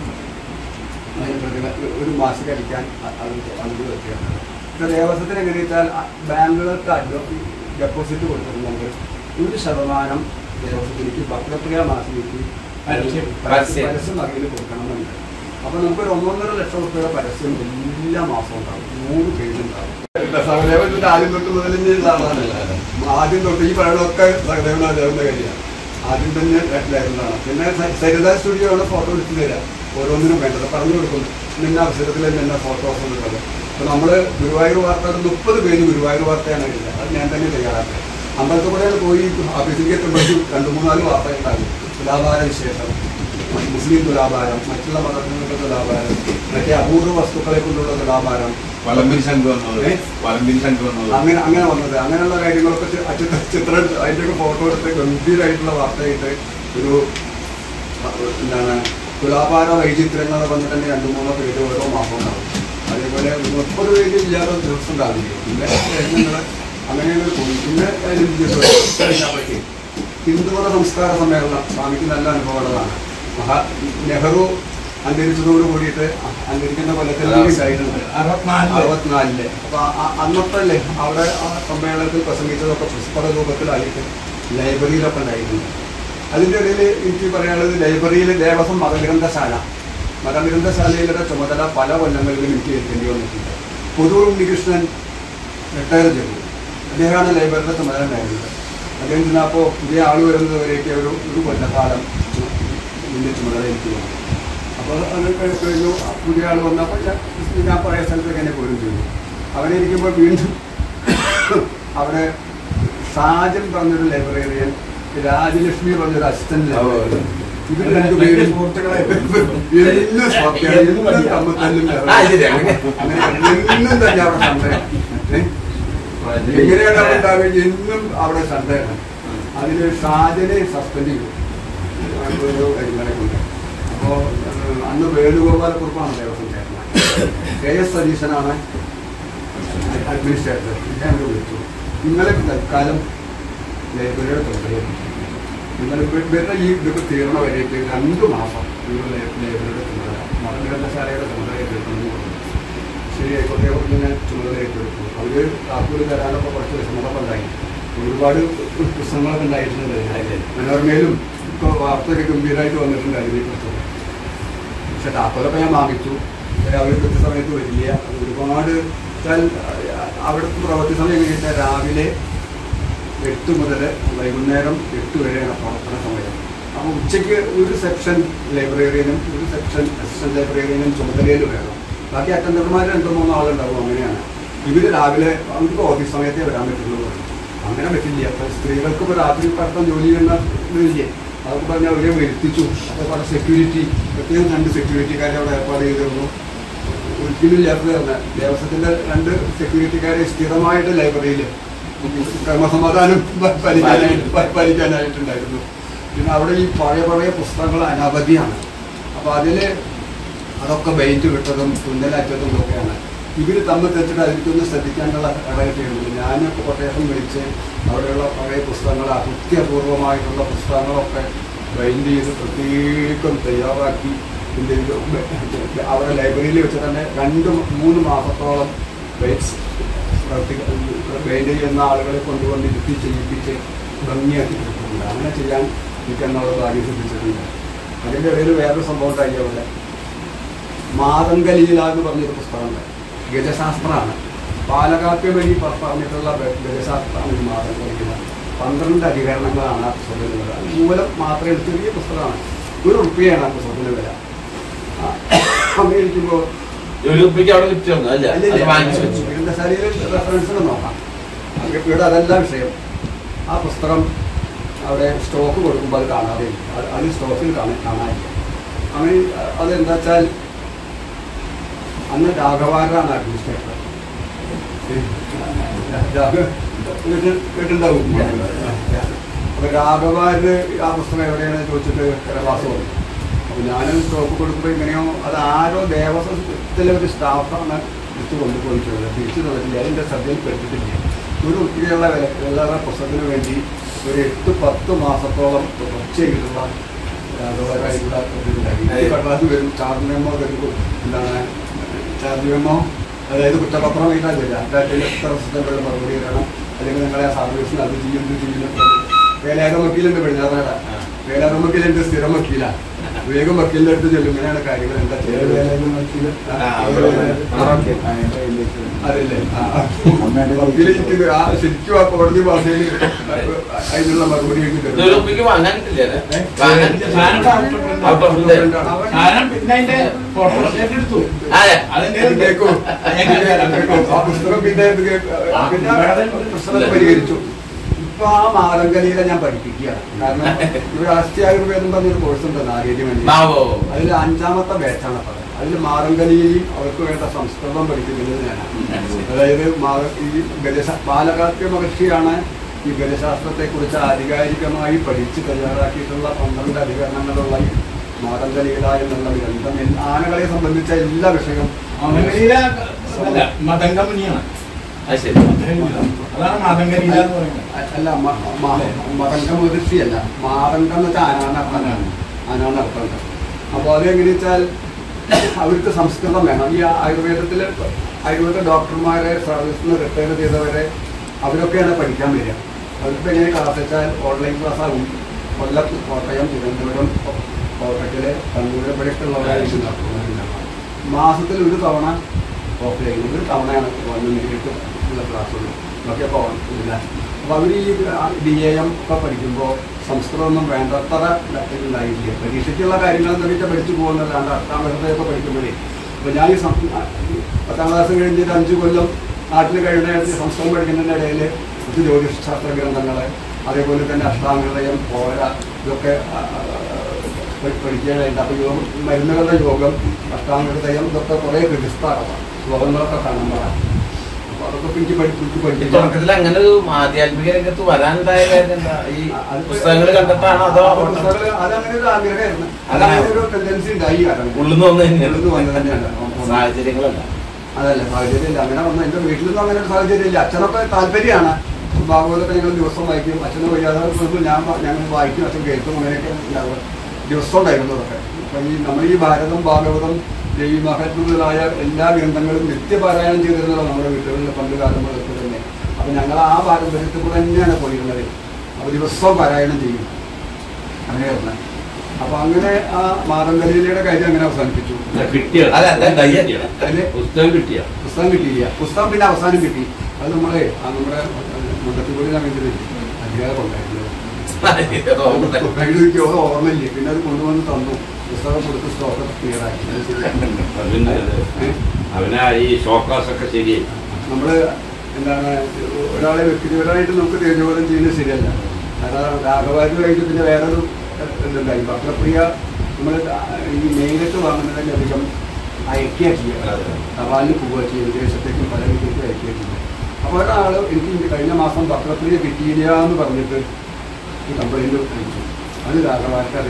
അതിന് പ്രതിഫ- ഒരു മാസിക അടിക്കാൻ അത് അതിൽ വെക്കുകയാണ് ഇപ്പൊ ദേവസ്വത്തിന് എങ്ങനെ വെച്ചാൽ അ- ബാങ്കുകൾക്ക് അഡ്വ ഡെപ്പോസിറ്റ് കൊടുത്തിട്ടുണ്ടെങ്കിൽ ഒരു ശതമാനം ദേവസ്വത്തിലേക്ക് ഭക്തപ്രിയ മാസികയ്ക്ക് പരസ്യം. പരസ്യം. പരസ്യം വകയിൽ കൊടുക്കണമെന്നുണ്ട് അപ്പൊ നമുക്കൊരു ഒന്നൊന്നര ലക്ഷം റുപ്യയുടെ പരസ്യം എല്ലാ മാസവും ഉണ്ടാവും നൂറ് പേജ് ഉണ്ടാവും സഹദേവന്റെ ആദ്യം തൊട്ട് മുതൽ തന്നെ ഉള്ള ആളാണല്ലോ. ആദ്യം തൊട്ട് ഈ പറയണമൊക്കെ സഹദേവൻ അദ്ദേഹത്തിന്റെ കാര്യമാണ് ആദ്യം തന്നെ ഉണ്ടായിരുന്നതാണ് പിന്നെ സ- സരിത സ്റ്റുഡിയോ ആണ് ഫോട്ടോ എടുത്തു തരാം ഓരോന്നിനും വേണ്ടത് പറഞ്ഞു കൊടുക്കും നിന്ന അവസരത്തിൽ നിന്ന ഫോട്ടോസ് എന്നുള്ളത് അപ്പൊ നമ്മള് ഗുരുവായൂർ വാർത്ത ഒരു മുപ്പത് പേജ് ഗുരുവായൂർ വാർത്തയാണ് എഴുതുക അത് ഞാൻ തന്നെ തയ്യാറാക്കുക അമ്പലത്തിൽ കൂടെയാണ് പോയി ഓഫീസിലേക്ക് എത്തുമ്പോഴേക്കും രണ്ട് മൂന്നാല് വാർത്ത ഉണ്ടാകും തുലാഭാര വിശേഷം മുസ്ലിം തുലാഭാരം മറ്റുള്ള മതത്തിനുള്ള തുലാഭാരം മറ്റേ അപൂർവ വസ്തുക്കളെ കൊണ്ടുള്ള തുലാഭാരം വളമ്പിരി ശംഖ് വന്നത് ഏ? വളമ്പിരി ശംഖ് വന്നത് അങ്ങനെ അങ്ങനെ വന്നത് അങ്ങനെയുള്ള കാര്യങ്ങളൊക്കെ ചി- ആ ചിത്ര ചിത്രം എടുത്ത് അതിൻ്റെയൊക്കെ ഫോട്ടോ എടുത്ത് ഗംഭീരമായിട്ടുള്ള വാർത്തയായിട്ട് ഒരു അഹ് എന്താണ് തുലാഭാര വൈചിത്രങ്ങൾ വന്നിട്ട് തന്നെ രണ്ട് മൂന്നോ പേര് ഓരോ മാസം ഉണ്ടാവും അതേപോലെ മുപ്പത് പേര് ഇല്ലാത്ത ദിവസം ഉണ്ടാവില്ല പിന്നെ നിങ്ങൾ അങ്ങനെയാണ് പോയി പിന്നെ പതിനഞ്ച് ദിവസം കഴിഞ്ഞപ്പോഴേക്ക് ഹിന്ദുമത സംസ്കാര സമ്മേളനം സ്വാമിക്ക് നല്ല അനുഭവമുള്ളതാണ് മഹാ നെഹ്റു അന്തരിച്ചതോട് കൂടിയിട്ട് അന്തരിക്കുന്ന കൊല്ലത്തിലാണ് ഉണ്ടായിട്ടുണ്ട് അറുപത്തിനാലില് അറുപത്തിനാലില് അപ്പൊ അ- അന്നത്തെ അവിടെ ആ സമ്മേളനത്തിൽ പ്രസംഗിച്ചതൊക്കെ പുസ്തക രൂപത്തിലായിട്ട് ലൈബ്രറിയിലൊക്കെ ഉണ്ടായിരുന്നു അതിൻ്റെ ഇടയിൽ എനിക്ക് പറയാനുള്ളത് ലൈബ്രറിയിൽ ദേവസ്വം മതഗ്രന്ഥശാല മതഗ്രന്ഥശാലയിലെ ചുമതല പല കൊല്ലങ്ങളിലും എനിക്ക് ഏൽക്കേണ്ടി വന്നിട്ടുണ്ട് പുതൂർ ഉണ്ണികൃഷ്ണൻ റിട്ടയർ ചെയ്തു അദ്ദേഹമാണ് ലൈബ്രറിയുടെ ചുമതല ഉണ്ടായിരുന്നത് അദ്ദേഹം ചെന്നപ്പോൾ പുതിയ ആൾ വരുന്നത് വരെയൊക്കെ ഒരു ഒരു കൊല്ലക്കാലം ചു- ഇതിൻ്റെ ചുമതല എനിക്ക് വന്നു അപ്പോൾ അത് കഴി- കഴിഞ്ഞു പുതിയ ആൾ വന്നപ്പോൾ ഞാൻ ഞാൻ പഴയ സ്ഥലത്തേക്ക് എന്നെ പോരും ചെയ്തു അവിടെ ഇരിക്കുമ്പോൾ വീണ്ടും അവിടെ സാജൻ പറഞ്ഞൊരു ലൈബ്രറിയൻ രാജലക്ഷ്മി പറഞ്ഞൊരു അസിസ്റ്റന്റ് ലൈബ്രറിയൻ ഇവർ രണ്ടുപേരും സുഹൃത്തുക്കളെ എന്നും സ്വാർത്ഥയാണ്, എന്നും തമ്മിൽ തല്ലും ആ, ശരിയാണ്. അങ്ങനെ എന്നും തന്നെ അവിടെ സൺഡേ എങ്ങനെയാണ് അവിടെ ഉണ്ടാവുക എന്നും അവിടെ സൺഡേയാണ് അതിന് ഷാജനെ സസ്പെൻഡ് ചെയ്തു ഒരു കാര്യങ്ങളെ കൊണ്ട് അപ്പോൾ അന്ന് വേണുഗോപാലക്കുറിപ്പാണ് ദേവസ്വം ചെയർമാൻ കെ എസ് സതീശനാണ് അഡ്മിനിസ്ട്രേറ്റർ ഞാൻ വിളിച്ചു ഇന്നലെ തൽക്കാലം ലൈബ്രറിയുടെ ചുമതലയാണ് നിങ്ങൾ ഇവരുടെ ഈ ഇതൊക്കെ തീർന്ന വരേക്ക് രണ്ട് മാസം നിങ്ങൾ ലൈബ്രറിയുടെ ചുമതല മതഗ്രന്ഥശാലയുടെ ചുമതല ഏറ്റെടുക്കണമെന്ന് പറഞ്ഞു ശരി ആയിക്കോട്ടെ അവർക്ക് ഞാൻ ചുമതല ഏറ്റെടുത്തു അവർ താക്കൂര് തരാനൊക്കെ കുറച്ച് വിഷമങ്ങളൊക്കെ ഉണ്ടായി ഒരുപാട് പുസ്തകങ്ങളൊക്കെ ഉണ്ടായിട്ടുണ്ട് മനോരമയിലും ഇപ്പോൾ വാർത്തയൊക്കെ ഗംഭീരമായിട്ട് വന്നിട്ടുണ്ട് അതിനെക്കുറിച്ച് പക്ഷെ താക്കോലൊക്കെ ഞാൻ വാങ്ങിച്ചു അവർ കൃത്യസമയത്ത് വരില്ല അത് ഒരുപാട് വെച്ചാൽ അവിടുത്തെ പ്രവൃത്തി സമയം കഴിഞ്ഞാൽ രാവിലെ എട്ട് മുതൽ വൈകുന്നേരം എട്ട് വരെയാണ് പ്രവർത്തന സമയം അപ്പോൾ ഉച്ചയ്ക്ക് ഒരു സെക്ഷൻ ലൈബ്രറിയനും ഒരു സെക്ഷൻ അസിസ്റ്റന്റ് ലൈബ്രറിയനും ചുമതലയിൽ വേണം ബാക്കി അറ്റൻഡർമാർ രണ്ടോ മൂന്നോ ആളുണ്ടാവും അങ്ങനെയാണ് ഇവർ രാവിലെ അവർക്ക് ഓഫീസ് സമയത്തേ വരാൻ പറ്റുള്ളൂ എന്ന് പറയും. അങ്ങനെ പറ്റില്ല അപ്പോൾ സ്ത്രീകൾക്ക് ഇപ്പോൾ രാത്രി പടക്കം ജോലി ചെയ്യുന്ന ഇതില്ലേ അതൊക്കെ പറഞ്ഞാൽ അവരെ വരുത്തിച്ചു അതേപോലെ സെക്യൂരിറ്റി പ്രത്യേകം രണ്ട് സെക്യൂരിറ്റിക്കാരെ അവിടെ ഏർപ്പാട് ചെയ്തിരുന്നു ഒരിക്കലും ഇല്ലാത്തതാണ് ദേവസ്വത്തിന്റെ രണ്ട് സെക്യൂരിറ്റിക്കാരെ സ്ഥിരമായിട്ട് ലൈബ്രറിയിൽ ക്രമസമാധാനം പ- പാലിക്കാനായിട്ട് പ- പാലിക്കാനായിട്ടുണ്ടായിരുന്നു പിന്നെ അവിടെ ഈ പഴയ പഴയ പുസ്തകങ്ങൾ അനവധിയാണ് അപ്പോൾ അതിൽ അതൊക്കെ വെയിറ്റ് വിട്ടതും തുന്നലാറ്റതും ഒക്കെയാണ് ഇവർ തമ്മിൽ തെറ്റിട്ട് അതിലേക്കൊന്ന് ശ്രദ്ധിക്കാനുള്ള ഇടയായിട്ടുണ്ട് ഞാൻ കൊട്ടേഷൻ വിളിച്ച് അവിടെയുള്ള പഴയ പുസ്തകങ്ങൾ അകൃത്യപൂർവമായിട്ടുള്ള പുസ്തകങ്ങളൊക്കെ ബൈൻഡ് ചെയ്ത് പ്രത്യേകം തയ്യാറാക്കി ഇതിൻ്റെ ഇത് അവിടെ ലൈബ്രറിയിൽ വെച്ച് തന്നെ രണ്ട് മൂന്ന് മാസത്തോളം വെയിറ്റ്സ് ബൈൻഡ് ചെയ്യുന്ന ആളുകളെ കൊണ്ടുവന്ന് ഇരുത്തി ചെയ്യിപ്പിച്ച് ഭംഗിയാക്കി കൊടുക്കുന്നുണ്ട് അങ്ങനെ ചെയ്യാൻ എനിക്ക് എന്നുള്ള ഭാഗ്യം സിദ്ധിച്ചിട്ടുണ്ട് അതിൻ്റെ ഇടയിൽ വേറൊരു സംഭവം ഉണ്ടായി അവിടെ മാതങ്കലീല എന്ന് പറഞ്ഞൊരു പുസ്തകമുണ്ട് ഗജശാസ്ത്രമാണ് പാലകാപ്യ വഴി പ- പറഞ്ഞിട്ടുള്ള ഗ- ഗജശാസ്ത്രമാണ് ഈ മാതങ്കലീല പന്ത്രണ്ട് അധികരണങ്ങളാണ് ആ പുസ്തകത്തിൻ്റെ വില മൂലം മാത്രമേ ഒരു ചെറിയ പുസ്തകമാണ് ഒരു ഉറുപ്പിയാണ് ആ പുസ്തകത്തിൻ്റെ വില ആ, അങ്ങനെ ഇരിക്കുമ്പോൾ ഒരു ഉപ്പിക്ക് അവിടെ വിറ്റ് വന്നു അല്ല അത് വാങ്ങിച്ചു വെച്ചു ഗ്രന്ഥശാലയിൽ റെഫറൻസുകൾ നോക്കാം അങ്ങ് ഇവിടെ അതല്ല വിഷയം ആ പുസ്തകം അവിടെ സ്റ്റോക്ക് കൊടുക്കുമ്പോൾ അത് കാണാതെ ഇല്ല. അത് അത് സ്റ്റോക്കിൽ കാണാൻ കാണാനില്ല അങ്ങനെ അതെന്താ വെച്ചാൽ അന്ന് രാഘവാരാണ് അഡ്മിനിസ്ട്രേറ്റർ കേട്ടിട്ടുണ്ടാവും അപ്പൊ രാഘവാര് ആ പുസ്തകം എവിടെയാണ് ചോദിച്ചിട്ട് കരവാസം വന്നു അപ്പൊ ഞാനും സ്റ്റോക്ക് കൊടുക്കുമ്പോൾ ഇങ്ങനെയോ അത് ആരോ ദേവസ്വത്തിലെ ഒരു സ്റ്റാഫാണ് എടുത്ത് കൊണ്ടുപോയിട്ടുള്ളത് തിരിച്ചു തന്നിട്ടില്ല അതിൻ്റെ ശ്രദ്ധയിൽ പെട്ടിട്ടില്ല ഒരു ഒത്തിരിയുള്ള വില വിലയുടെ പുസ്തകത്തിന് വേണ്ടി ഒരു എട്ട് പത്ത് മാസത്തോളം തുടർച്ചയായിട്ടുള്ള രാഘവരായിട്ടുള്ള ഇതുണ്ടായി കടലാസ് വരും ചാർജ് മെമ്മോ വരും എന്താണ് ചാർജ് മെമ്മോ അതായത് കുറ്റപത്രം എഴുതാൻ വരില്ല ഡാറ്റയിൽ എത്ര പുസ്തകങ്ങൾ മറുപടി തരണം അല്ലെങ്കിൽ നിങ്ങളെ ആ സർവീസിന് അത് ചെയ്യും ഇത് ചെയ്യുന്നു വേലാകം വക്കീലുണ്ട് പെരുന്നാറ വേലാകം വക്കീലുണ്ട് സ്ഥിരം വക്കീല വേഗം വക്കീലിന്റെ അടുത്ത് ചെല്ലും ഇങ്ങനെയാണ് കാര്യങ്ങൾ എന്താ ചെയ്യുന്നത് ആ, അവിടെ അതല്ലേ ആ, ആ. വക്കീല് എനിക്ക് ആ ശരിക്കും ആ കോടതി ഭാഷയിൽ അതിനുള്ള മറുപടി എഴുതി ഒരു തരും ഉപ്പിക്ക് വാങ്ങാൻ കിട്ടില്ലേ ഏ? വാങ്ങാൻ സാധനം കിട്ടില്ല. Out of print. സാധനം പിന്നെ അതിന്റെ ഫോട്ടോ എടുത്തു അതെ. അതിന്റെ ഇത് കേൾക്കൂ. കേൾക്കൂ. ആ പുസ്തകം പിന്നെ ഇത് കേൾക്കൂ. പിന്നെ പ്രശ്നം പരിഹരിച്ചു ഇപ്പൊ ആ മാതങ്കലിയിലെ ഞാൻ പഠിപ്പിക്കുകയാണ് കാരണം ഇവിടെ അസ്ഥിയായുർവേദം പറഞ്ഞൊരു കോഴ്സ് ഉണ്ട് നാഗേരി മാവോ. അതിൽ അഞ്ചാമത്തെ ബാച്ചാണ് അപ്പൊ അതിൽ മാറങ്കലിയിൽ അവർക്ക് വേണ്ട സംസ്കൃതം പഠിപ്പിക്കുന്നത് ഞാനാണ് അതായത് മാ- ഈ ഗജശ ബാലകാത്യ മഹർഷിയാണ് ഈ ഗജശാസ്ത്രത്തെ കുറിച്ച് ആധികാരികമായി പഠിച്ച് തയ്യാറാക്കിയിട്ടുള്ള പന്ത്രണ്ട് അധികരണങ്ങളുള്ള ഈ മാതങ്കലീല എന്നുള്ള ഗ്രന്ഥം എൽ- ആനകളെ സംബന്ധിച്ച എല്ലാ വിഷയവും മതങ്കരീല അല്ല മതങ്കമനിയാണ് അത് ശരി അതാണ് മതങ്കരീല എന്ന് പറയുന്നത് അല്ല മ- മ- മതങ്കം മുതിർച്ചയല്ല മാതങ്കം എന്ന് വെച്ചാൽ ആനാണ് അർത്ഥം ആനാണ് അർത്ഥം അപ്പോൾ അത് എങ്ങനെ വെച്ചാൽ അവർക്ക് സംസ്കൃതം വേണം ഈ ആയുർവേദത്തിൽ ആയുർവേദ ഡോക്ടർമാരെ സർവീസിൽ നിന്ന് റിട്ടയർ ചെയ്തവരെ അവരൊക്കെയാണ് പഠിക്കാൻ വരിക അവർക്ക് എങ്ങനെ ക്ലാസ് വെച്ചാൽ ഓൺലൈൻ ക്ലാസ് ആകും കൊല്ലം കോട്ടയം തിരുവനന്തപുരം കോട്ടക്കല് കണ്ണൂർ ഇവിടെയൊക്കെയുള്ളവരായിരിക്കും ഡോക്ടർമാരുണ്ടാവുക മാസത്തിൽ ഒരു തവണ ഓഫ്ലൈൻ ഒരു തവണയാണ് വന്ന് നേരിട്ട് ഉള്ള ക്ലാസ്സുകൾ ഒക്കെ പോകാനില്ല അപ്പോൾ അവർ ഈ ഡി എ എം ഒക്കെ പഠിക്കുമ്പോൾ സംസ്കൃതമൊന്നും വേണ്ടത്ര ഇതായില്ല പരീക്ഷയ്ക്കുള്ള കാര്യങ്ങൾ എന്താ വെച്ചാൽ പഠിച്ചു പോകുന്നതല്ലാണ്ട് അർത്ഥം വെറുതെയൊക്കെ പഠിക്കുമ്പോഴേ അപ്പോൾ ഞാൻ ഈ സം- പത്താം ക്ലാസ് കഴിഞ്ഞിട്ട് അഞ്ച് കൊല്ലം നാട്ടിൽ കഴിഞ്ഞ സംസ്കൃതം പഠിക്കുന്നതിൻ്റെ ഇടയിൽ ഇത് ജ്യോതിഷശാസ്ത്ര ഗ്രന്ഥങ്ങൾ അതേപോലെ തന്നെ അഷ്ടാംഗതയം പോര ഇതൊക്കെ ആ, ആ, പഠി- പഠിക്കാനായിട്ട് അപ്പോൾ യോഗം മരുന്നുകളുടെ യോഗം അഷ്ടാംഗതയം ഇതൊക്കെ കുറേ ഹൃദിസ്ഥാകമാണ് ശ്ലോകങ്ങളൊക്കെ കാണുമ്പോഴാണ് അപ്പോൾ അതൊക്കെ എനിക്ക് പഠിപ്പിച്ച് ഈ പഠിപ്പിച്ചു തുടക്കത്തിൽ അങ്ങനെ ഒരു ആധ്യാത്മിക രംഗത്ത് വരാനുണ്ടായ കാര്യം എന്താ ഈ അത് പുസ്തകങ്ങൾ കണ്ടിട്ടാണോ അതോ ആ പുസ്തകങ്ങള് അതങ്ങനെ ഒരു ആഗ്രഹമായിരുന്നു അതങ്ങനെ ഒരു ടെൻഡൻസി ഉണ്ടായി കാരണം ഉള്ളിന്ന് വന്ന് ഉള്ളിന്ന് വന്നത് തന്നെയാണ് സാഹചര്യങ്ങളല്ല അതല്ല സാഹചര്യമില്ല അങ്ങനെ വന്നു എൻ്റെ വീട്ടിലൊന്നും അങ്ങനെ ഒരു സാഹചര്യമില്ല അച്ഛനൊക്കെ താല്പര്യമാണ് ഭാഗവതമൊക്കെ ഞങ്ങൾ ദിവസം വായിക്കും അച്ഛന് വയ്യാതെ വരുമ്പോൾ ഞാൻ വ- ഞങ്ങൾ വായിക്കും അച്ഛൻ കേൾക്കും അങ്ങനെയൊക്കെ ഉണ്ടാവുക ദിവസം ഉണ്ടായിരുന്നു അതൊക്കെ അപ്പം ഈ നമ്മൾ ഈ ഭാരതം ഭാഗവതം ദേവി മഹാത്മുതലായ എല്ലാ ഗ്രന്ഥങ്ങളും നിത്യപാരായണം ചെയ്തിരുന്നത് നമ്മുടെ വീടുകളിൽ പണ്ട് കാലം മുതൽക്ക് തന്നെ അപ്പം ഞങ്ങൾ ആ പാരമ്പര്യത്തിൽ കൂടെ തന്നെയാണ് പോയിരുന്നത് അപ്പോൾ ദിവസവും പാരായണം ചെയ്യും അങ്ങനെയായിരുന്നു അപ്പോൾ അങ്ങനെ ആ മാതങ്കലീലയുടെ കാര്യം അങ്ങനെ അവസാനിപ്പിച്ചു കിട്ടിയ അല്ല, അല്ല, കിട്ടിയ അതില് പുസ്തകം കിട്ടിയ പുസ്തകം കിട്ടിയില്ല പുസ്തകം പിന്നെ അവസാനം കിട്ടി അത് നമ്മളെ ആ നമ്മുടെ മുണ്ടത്തിക്കൂടി സമയത്ത് അധികാരം ഉണ്ടായിരുന്നു എനിക്ക് ഓർമ്മയില്ല പിന്നെ അത് കൊണ്ടുവന്ന് തന്നു പുസ്തകം കൊടുത്ത് സ്റ്റോക്ക് ക്ലിയർ ആക്കി അത് ശരിയാണ്. പിന്നെ അവനെ ഈ ഷോക്കാസ് ഒക്കെ ശരിയായി നമ്മള് എന്താണ് ഒരാളെ വ്യക്തിപരമായിട്ട് നമുക്ക് തേജോധം ചെയ്യുന്നത് ശരിയല്ല കാരണം രാഘവാരുമായിട്ട് പിന്നെ വേറൊരു ഇതുണ്ടായി ഭക്തപ്രിയ നമ്മൾ ഈ നേരിട്ട് വാങ്ങുന്നതിന് അധികം അയക്കുക ചെയ്യുക തപാലിന് പോവുക ചെയ്യുക വിദേശത്തേക്കും പല വിദേശത്തേക്കും അയക്കുക ചെയ്യുക അപ്പോൾ ഒരാൾ എനിക്ക് ഈ കഴിഞ്ഞ മാസം ഭക്തപ്രിയ കിട്ടിയില്ല എന്ന് പറഞ്ഞിട്ട് ഈ കംപ്ലൈൻറ്റ് അയച്ചു അത് രാഘവാർക്കാർ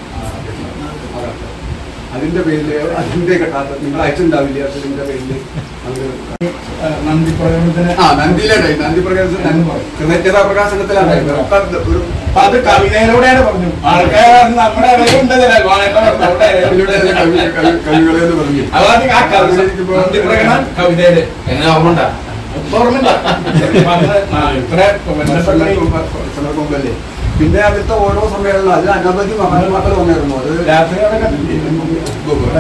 അതിന്റെ പേരിൽ അതിന്റെ കെട്ടാത്ത നിങ്ങൾ അയച്ചിട്ടുണ്ടാവില്ല അതിന്റെ പേരിൽ അത് നന്ദി പ്രകടനത്തിന് ആ നന്ദിയിലുണ്ടായി നന്ദി പ്രകാശൻ കൃതജ്ഞതാ പ്രകാശനത്തിലാണ് ഒരു അപ്പൊ അത് കവിതയിലൂടെയാണ് പറഞ്ഞു ആൾക്കാർ നമ്മുടെ ഇടയിലുണ്ടല്ലോ അതിലൂടെ തന്നെ കവി കവി- കവികളെ എന്ന് പറഞ്ഞു അതാണ് ആ കവിത നന്ദി പ്രകടനം കവിതയില് എങ്ങനെ ഓർമ്മ ഉണ്ടാ ഓർമ്മയില്ല അപ്പൊ അത് ആ, ഇത്ര ബന്ധപ്പെട്ട ഈ വർഷങ്ങൾക്ക് മുമ്പല്ലേ പിന്നെ അടുത്ത ഓരോ സമ്മേളനം അതിൽ അനവധി മഹാന്മാക്കൾ വന്നിരുന്നു അത് രാത്രികളൊക്കെ ഇവിടെ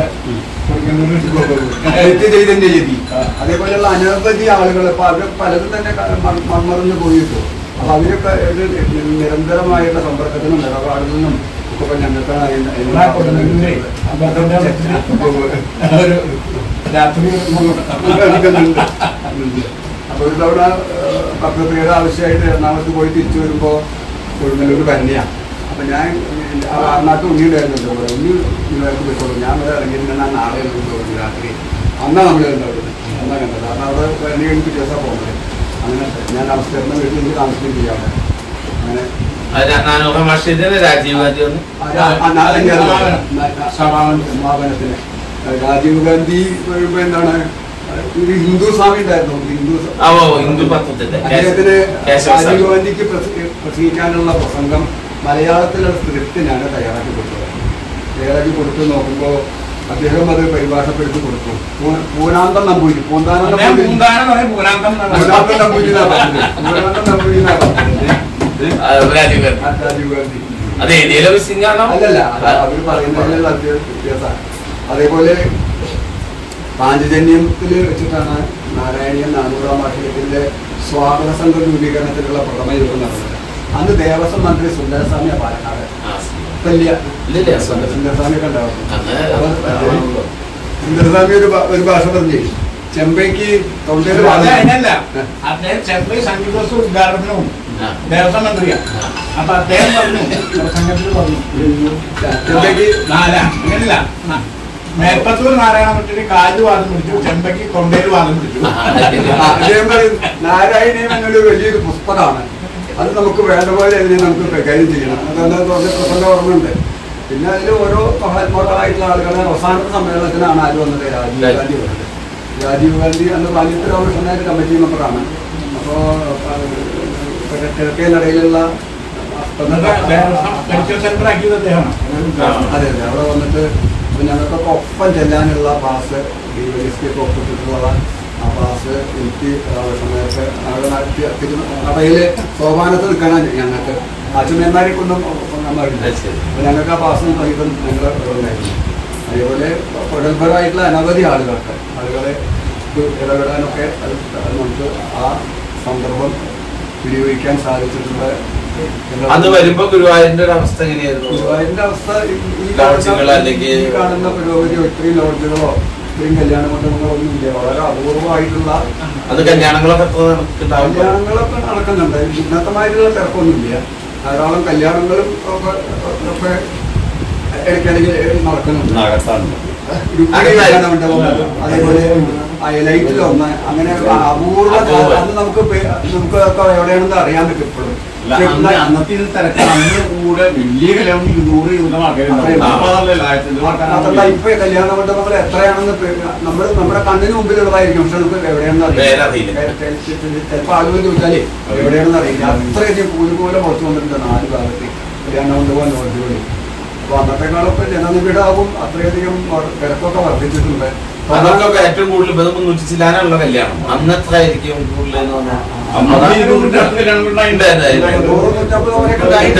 നിത്യ ചൈതന്യ രീതി അതേപോലെയുള്ള അനവധി ആളുകൾ ഇപ്പൊ അവർ പലരും തന്നെ ക- മ- മൺമറഞ്ഞു പോയിട്ടു അപ്പൊ അവരൊക്കെ ഒരു നിരന്തരമായിട്ടുള്ള സമ്പർക്കത്തിനും ഇടപാടിനും ഒക്കെ ഇപ്പൊ ഞങ്ങൾക്കാണ് അതിന് അതിന് ആ കൊടുങ്ങല്ലൂരെ അമ്പലത്തിന്റെ അടുത്ത് ഒരു രാത്രി അധികമുണ്ട്. അപ്പൊ ഒരു തവണ പത്രത്തിയുടെ ആവശ്യമായിട്ട് എറണാകുളത്ത് പോയി തിരിച്ചു വരുമ്പോ കൊടുങ്ങല്ലൂർ തന്നെയാണ് അപ്പൊ ഞാൻ ആ നാട്ടിൽ ഉണ്ണിയുണ്ടായിരുന്നല്ലോ ഇവിടെ ഉണ്ണി ഇവർക്ക് പോയിക്കോളൂ ഞാൻ ഇവിടെ ഇറങ്ങിയിരുന്ന ഞാൻ നാളെ പോകും രാത്രി അന്നാ നമ്മൾ കണ്ടത് അന്നാ കണ്ടത് കാരണം അവിടെ വരണി എനിക്ക് ദിവസം പോകുന്നത് അങ്ങനെ ഞാൻ അവസ്ഥ വീട്ടിൽ നിന്ന് താമസിക്കുകയും ചെയ്യാം അവിടെ. അങ്ങനെ നാനൂറ് വർഷത്തിന് രാജീവ് ഗാന്ധി വന്നു ആ, ആ, നാലഞ്ച് സമാപനം. സമാപനത്തിന് രാജീവ് ഗാന്ധി വരുമ്പോ എന്താണ് ഒരു ഹിന്ദു സ്വാമി ഉണ്ടായിരുന്നു ഹിന്ദു സ- ആ, ഓ, ഹിന്ദു പത്രത്തിന്റെ അദ്ദേഹത്തിന് കേശവ രാജീവ് സ്വാമി. ഗാന്ധിക്ക് പ്രസ- പ്രസംഗിക്കാനുള്ള പ്രസംഗം മലയാളത്തിലുള്ള സ്ക്രിപ്റ്റ് ഞാൻ തയ്യാറാക്കി കൊടുത്തത് തയ്യാറാക്കി കൊടുത്തു നോക്കുമ്പോൾ അദ്ദേഹം അത് പരിഭാഷപ്പെടുത്തി കൊടുത്തു പൂ- പൂനാന്തം നമ്പൂരി പൂന്താനം ഞാൻ നമ്പൂരി പൂന്താനം പറയും പൂനാന്തം എന്നാണ്. പൂനാന്തം നമ്പൂരി എന്നാ പറഞ്ഞത്. പൂനാന്തം നമ്പൂരി എന്നാ പറഞ്ഞത്. ആ, രാജീവ് ഗാന്ധി ആ, രാജീവ് ഗാന്ധി അത് ഏരിയയിലെ വിസിംഗ് ആണോ അല്ലല്ല അത് അവർ പറയുന്നതിലുള്ള വ്യത്യാസമാണ് അതേപോലെ പാഞ്ചജന്യത്തിൽ വെച്ചിട്ടാണ് നാരായണീയ നാനൂറാം വാർഷികത്തിന്റെ സ്വാഗത സംഘ രൂപീകരണത്തിനുള്ള പ്രഥമ യോഗം നടന്നത് അന്ന് ദേവസ്വം മന്ത്രി സുന്ദരസ്വാമിയാണ് പാലക്കാട് ആ, വലിയ ഇല്ലില്ല, സുന്ദര- സുന്ദരസ്വാമിയൊക്കെ ഉണ്ടാവും അങ്ങനെ അപ്പൊ സുന്ദരസ്വാമി ഒരു ഭാ- ഒരു ഭാഷ പറഞ്ഞു ചെമ്പൈക്ക് തൊണ്ടയിൽ അത് വാങ്ങി- അതിനല്ല അദ്ദേഹം ചെമ്പൈ സംഗീതോത്സവ ഉദ്ഘാടനത്തിനും ആ. ദേവസ്വം മന്ത്രിയാ അപ്പൊ അദ്ദേഹം പറഞ്ഞു പ്രസംഗത്തിൽ പറഞ്ഞു ചെമ്പൈക്ക് നാല അങ്ങനെയല്ല ന- മേൽപ്പത്തൂർ നാരായണ മറ്റൊരു കാല് വാദം പിടിച്ചു ചെമ്പയ്ക്ക് തൊണ്ടയിൽ വാദം പിടിച്ചു ആ, ശരി. ആ, അദ്ദേഹം പറയും നാരായണീയം എന്നൊരു വലിയൊരു പുസ്തകമാണ് അത് നമുക്ക് വേണ്ട പോലെ അതിനെ നമുക്ക് കൈകാര്യം ചെയ്യണം അതെന്താ പറഞ്ഞ പ്രസംഗം ഓർമ്മയുണ്ട് പിന്നെ അതിൽ ഓരോ മഹാത്മാക്കളായിട്ടുള്ള ആളുകളെ അവസാനത്തെ സമ്മേളനത്തിനാണ് ആര് വന്നത് രാജീവ് ഗാന്ധി വന്നത് രാജീവ് ഗാന്ധി അന്ന് ബാല്യത്തിൽ രാമകൃഷ്ണനായിട്ട് കമ്മിറ്റി മെമ്പറാണ് അപ്പോൾ കിഴക്കേനടയിലുള്ള എന്നിട്ട് ദേവസ്വം മെഡിക്കൽ സെന്റർ ആക്കിയത് അദ്ദേഹമാണ് അതെ അതെ അവിടെ വന്നിട്ട് ഇപ്പൊ ഞങ്ങൾക്കൊക്കെ ഒപ്പം ചെല്ലാനുള്ള pass D Y S P ഒക്കെ ഒപ്പിട്ടിട്ടുള്ള ആ പാസ് എനിക്ക് സമയത്ത് അവിടെ നടത്തി കടയിൽ സോപാനത്ത് നിൽക്കണം ഞങ്ങൾക്ക് അച്ഛന്മാർക്കൊന്നും നമ്മളില്ല അത് ശരി. അപ്പൊ ഞങ്ങൾക്ക് ആ പാസ് നൽകും ഞങ്ങൾ ഉണ്ടായിരുന്നു അതേപോലെ പ്രഗത്ഭരായിട്ടുള്ള അനവധി ആളുകൾക്ക് ആളുകളെ ഇത് ഇടപെടാനൊക്കെ അത് അത് നമുക്ക് ആ സന്ദർഭം വിനിയോഗിക്കാൻ സാധിച്ചിട്ടുണ്ട് അന്ന് വരുമ്പോ ഗുരുവായൂരിന്റെ ഒരു അവസ്ഥ എങ്ങനെയായിരുന്നു ഗുരുവായൂരിന്റെ അവസ്ഥ ഈ- ഈ ലോഡ്ജുകൾ കാണുന്ന- അല്ലെങ്കിൽ- ഈ കാണുന്ന പുരോഗതിയോ ഇത്രയും ലോഡ്ജുകളോ ഇത്രയും കല്യാണ മണ്ഡപങ്ങളോ ഒന്നും ഇല്ല വളരെ അപൂർവമായിട്ടുള്ള അത് കല്യാണങ്ങളൊക്കെ എത്ര നടക്കുന്നുണ്ടാവും കല്യാണങ്ങളൊക്കെ നടക്കുന്നുണ്ട് ഇന്നത്തെ മാതിരിയുള്ള തിരക്കൊന്നുമില്ല ധാരാളം കല്യാണങ്ങളും ഒക്കെ ഒക്കെ ഇടയ്ക്കിടയ്ക്ക് നടക്കുന്നുണ്ട് അകത്താണ് രുക്മിണി കല്യാണ മണ്ഡപം അതേപോലെ ലൈറ്റിലൊന്ന് അങ്ങനെ അപൂർവ അപൂർവം. അന്ന് നമുക്ക് പേ- നമുക്ക് ഒക്കെ എവിടെയാണെന്ന് അറിയാൻ പറ്റും ഇപ്പോഴും അല്ല, അന്ന് അന്നത്തെ ഇത് തിരക്ക് അന്ന് കൂടെ വലിയ കല്യാണം ഇരുന്നൂറ് ഇരുന്നൂറ് ആൾക്കാരുണ്ടാവും ആ. അപ്പൊ അതല്ലേ ആയിരത്തി മാത്രമല്ല ഇപ്പൊ ഈ കല്യാണ മണ്ഡപങ്ങൾ എത്രയാണെന്ന് നമ്മൾ നമ്മുടെ കണ്ണിന് മുമ്പിലുള്ളതായിരിക്കും പക്ഷെ നമുക്ക് എവിടെയാണെന്ന് പേര് അറിയില്ല. ചിലപ്പോൾ ആളുകൾ ചോദിച്ചാലേ എവിടെയാണെന്ന് അറിയില്ല അത്രയധികം കൂലുപോലെ പുറത്തു വന്നിട്ടുണ്ട് നാല് ഭാഗത്ത് കല്യാണ മണ്ഡപം ലോഡ്ജുകളിൽ അപ്പൊ അന്നത്തെക്കാളൊക്കെ ജനനിബിഡാവും അത്രയധികം വർ- തിരക്കൊക്കെ വർദ്ധിച്ചിട്ടുണ്ട് അന്നൊക്കെ ഏറ്റവും കൂടുതൽ ഇപ്പൊ മുന്നൂറ്റി ചില്ലാനുള്ള കല്യാണം അന്ന് എത്ര ആയിരിക്കും കൂടുതൽ എന്ന് പറഞ്ഞാൽ അന്ന് ഇരുന്നൂറിന്റെ അടുത്ത് കല്യാണം ഉണ്ട്, ഉണ്ടായിട്ടുണ്ട്. ഉണ്ട്. നൂറ് നൂറ്റമ്പത് വരെയൊക്കെ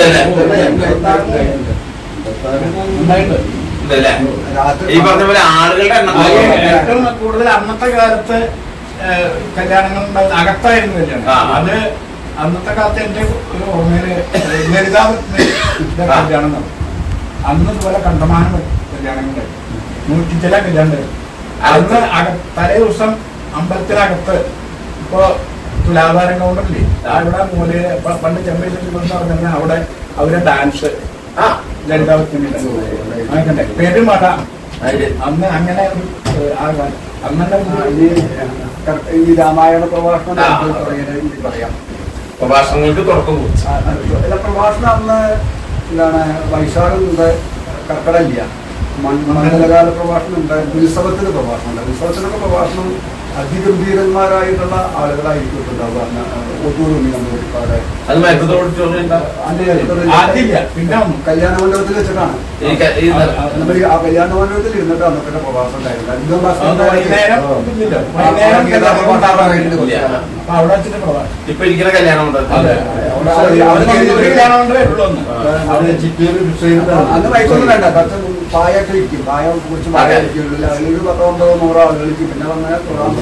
ഉണ്ടായിട്ട് ഉണ്ടല്ലേ രാത്രി ഈ പറഞ്ഞ പോലെ ആളുകളുടെ എണ്ണം അത് കുറവാണ്. ഏറ്റവും കൂടുതൽ അന്നത്തെ കാലത്ത് ഏഹ്, കല്യാണങ്ങൾ ഉണ്ടായത് അകത്തായിരുന്നു കല്യാണം ആ. അത് അന്നത്തെ കാലത്ത് എന്റെ ഒരു ഓർമ്മയില് ലളിതാവിന്റെ ആ. കല്യാണം നടന്നു അന്ന് ഇതുപോലെ കണ്ടമാനം കല്യാണങ്ങളുണ്ടായിരുന്നു നൂറ്റി ചില കല്യാണം ഉണ്ടായിരുന്നു അന്ന് അക തലേ ദിവസം അമ്പലത്തിനകത്ത് ഇപ്പൊ തുലാഭാരം കൗണ്ടറില്ലേ അവിടെ മൂലയിൽ പ- പണ്ട് ചെമ്പൈ പറഞ്ഞാൽ അവിടെ അവരെ ഡാൻസ് ആ ലളിതാവത്തിന് അങ്ങനെ പെരുമഴ അതില് അന്ന് അങ്ങനെ ഒരു ഏഹ്, ആ കാലം. അങ്ങനെ ആ, ഒരു ഈ കർ- ഈ രാമായണ പ്രഭാഷണം ആ. തുടങ്ങിയത് പറയാം പ്രഭാഷണങ്ങൾക്ക് തുടക്കം കുറിച്ചു ആ, അല്ല പ്രഭാഷണം അന്ന് എന്താണ് വൈശാഖുണ്ട് കർക്കടല്ല മണ്ഡലകാല പ്രഭാഷണം ഉണ്ട് ഉത്സവത്തിന് പ്രഭാഷണം ഉണ്ട് ഉത്സവത്തിനൊക്കെ പ്രഭാഷണം അതിഗംഭീരന്മാരായിട്ടുള്ള ആളുകളായിരിക്കും ഉണ്ടാവുക ഒട്ടൂർ ഉണ്ണി നമ്പൂരിപ്പാട് അത് മരപ്പത്ത് ഓഡിറ്റോറിയം ഉണ്ടാവും ആദ്യമില്ല പിന്നെ വന്നു കല്യാണ മണ്ഡപത്തിൽ വെച്ചിട്ടാണ് ഈ ക- ഈ ആ, ആ, നമ്മൾ ഈ ആ കല്യാണ മണ്ഡപത്തിൽ ഇരുന്നിട്ട് അന്നത്തെ പ്രഭാഷണം ഉണ്ടായിരുന്നു അധികം ഭാഷ അത് വൈകുന്നേരം ഇല്ലല്ലോ. വൈകുന്നേരം കല്യാണം ഇല്ല. അപ്പൊ അവിടെ വെച്ചിട്ട് പ്രഭാഷണം ഇപ്പൊ ഇരിക്കുന്ന കല്യാണം ഉണ്ട് അതെ അവിടെ അവിടെ അവിടെ ഒരു കല്യാണം കൊണ്ട് വരുള്ളൂ ഒന്ന് അവിടെ ചിറ്റൂര് ഫിക്സ് ചെയ്തിട്ടാണ്. അന്ന് മൈക്കൊന്നും വേണ്ട കുറച്ച് പായൊക്കെ ഇരിക്കും പായ കുറിച്ച് പായ ഇരിക്കുള്ളൂ അതിലൊരു പത്തോ ഒമ്പതോ നൂറോ ആളുകൾ ഇരിക്കും പിന്നെ വന്നാൽ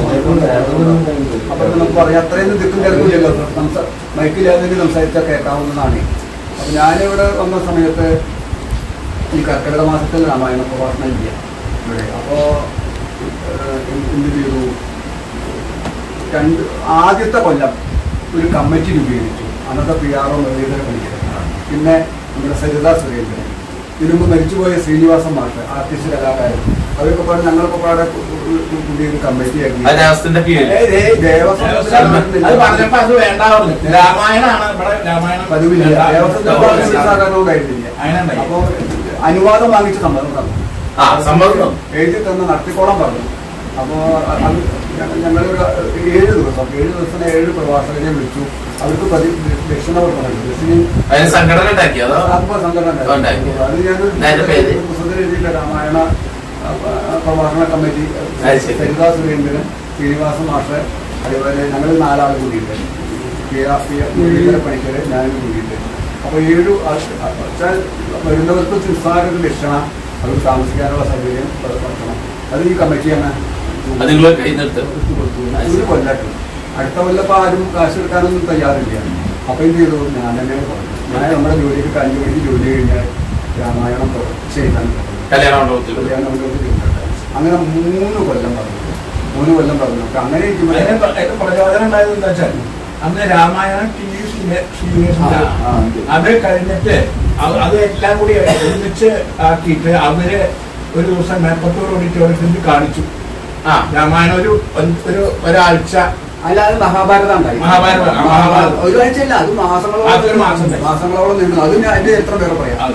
അപ്പൊ നമുക്ക് പറയാം അത്രയൊന്നും ദിക്കും തിരക്കില്ലല്ലോ സംസാ മൈക്കില്ലാതെങ്കിൽ സംസാരിച്ചാൽ കേൾക്കാവുന്നതാണ് അപ്പൊ ഞാനിവിടെ വന്ന സമയത്ത് ഈ കർക്കിടക മാസത്തിൽ രാമായണ പ്രഭാഷണം ഇല്ല ഇവിടെ അപ്പോ ഏഹ്, എന്ത് ചെയ്തു രണ്ട് ആദ്യത്തെ കൊല്ലം ഒരു കമ്മിറ്റി രൂപീകരിച്ചു അന്നത്തെ P R O Muralidhara Panicker പിന്നെ നമ്മുടെ സരിത സുരേന്ദ്രൻ ഇതിനുമ്പ് മരിച്ചുപോയ ശ്രീനിവാസൻ മാഷ് ആർട്ടിസ്റ്റ് കലാകാരൻ അവരൊക്കെ പാടെ ഞങ്ങളൊക്കെ പാടെ കൂടി ഒരു കമ്മിറ്റി ആ ദേവസ്ഥത്തിന്റെ കീഴിൽ അത് പറഞ്ഞപ്പോ അത് വേണ്ടാവുന്നു രാമായണാണ് ഇവിടെ രാമായണം പതിവില്ല വേണ്ട. ദേവസ്വം സാധാരണ അങ്ങനെയുണ്ടായി. അപ്പോ അനുവാദം വാങ്ങിച്ച് സമ്മതം തന്നു ആ സമ്മതം തന്നു. എഴുതി തന്ന് നടത്തിക്കോളാൻ പറഞ്ഞു അപ്പോ അത് ഞങ്ങ- ഞങ്ങളൊരു ഏഴ് ദിവസം ഏഴ് ദിവസം ഏഴ് പ്രവാസകരെ വിളിച്ചു അവർക്ക് പ്രതി ദക്ഷിണ കൊടുക്കണം ദക്ഷിണ അതിന് സംഘടന ഉണ്ടാക്കി അതോ ആത്മ സംഘടന ഉണ്ടാക്കി. ഉണ്ടായിരുന്നു. അത് അതിന്റെ ഞാൻ പേര്? പുസ്തകത്തിൽ എഴുതിയില്ല രാമായണ ആ, ആ, പ്രഭാഷണ കമ്മിറ്റി അത് ശരി. സരിതാ സുരേന്ദ്രൻ ശ്രീനിവാസ മാഷ് അതേപോലെ ഞങ്ങൾ നാലാൾ കൂടിയിട്ട് P R P Muralidhara Panicker ഞാനും കൂടിയിട്ട് അപ്പോൾ ഏഴു ആൾ- ആ, വെച്ചാൽ വരുന്നവർക്ക് നിസ്സാര ഒരു ദക്ഷിണ അവർക്ക് താമസിക്കാനുള്ള സൗകര്യം കൊടുക്കണം അത് ഈ കമ്മിറ്റിയാണ് അത് നിങ്ങൾ കൈന്നെടുത്ത് ഒരു കൊല്ലം അടുത്ത കൊല്ലപ്പോൾ ആരും കാശ് എടുക്കാനൊന്നും തയ്യാറില്ല അപ്പൊ എന്ത് ചെയ്തു ഞാൻ തന്നെ പറഞ്ഞു ഞാൻ നമ്മുടെ ജോലിക്ക് അഞ്ചു മണിക്ക് ജോലി കഴിഞ്ഞാൽ രാമായണം ചെയ്താൽ കല്യാണ മണ്ഡപത്തിൽ അങ്ങനെ മൂന്ന് കൊല്ലം പറഞ്ഞു മൂന്ന് കൊല്ലം പറഞ്ഞു അപ്പൊ അങ്ങനെ ഇരിക്കുമ്പോൾ അതിന് പ- അതിന് പ്രചോദനം ഉണ്ടായത് എന്താ വെച്ചാൽ അന്ന് രാമായണം ടി വി സീരിയസ് ആ, ആ, ഉണ്ട്. അത് കഴിഞ്ഞിട്ട് അത് അത് എല്ലാം കൂടി ഒരുമിച്ച് ആക്കിയിട്ട് അവര് ഒരു ദിവസം മേപ്പത്തൂർ ഓഡിറ്റോറിയത്തിൽ കാണിച്ചു ആ രാമായണം ഒരു ഒൻ- ഒരു ഒരാഴ്ച അല്ലാതെ മഹാഭാരതം ഉണ്ടായി മഹാഭാരതം, ആ, മഹാഭാരതം. ഒരാഴ്ചയല്ല അത് അതൊരു മാസങ്ങളോളം മാസം ഉണ്ടായി. മാസങ്ങളോളം നീണ്ടു അതിന് അതിന്റെ എത്ര പേരെ പറയാം അതെ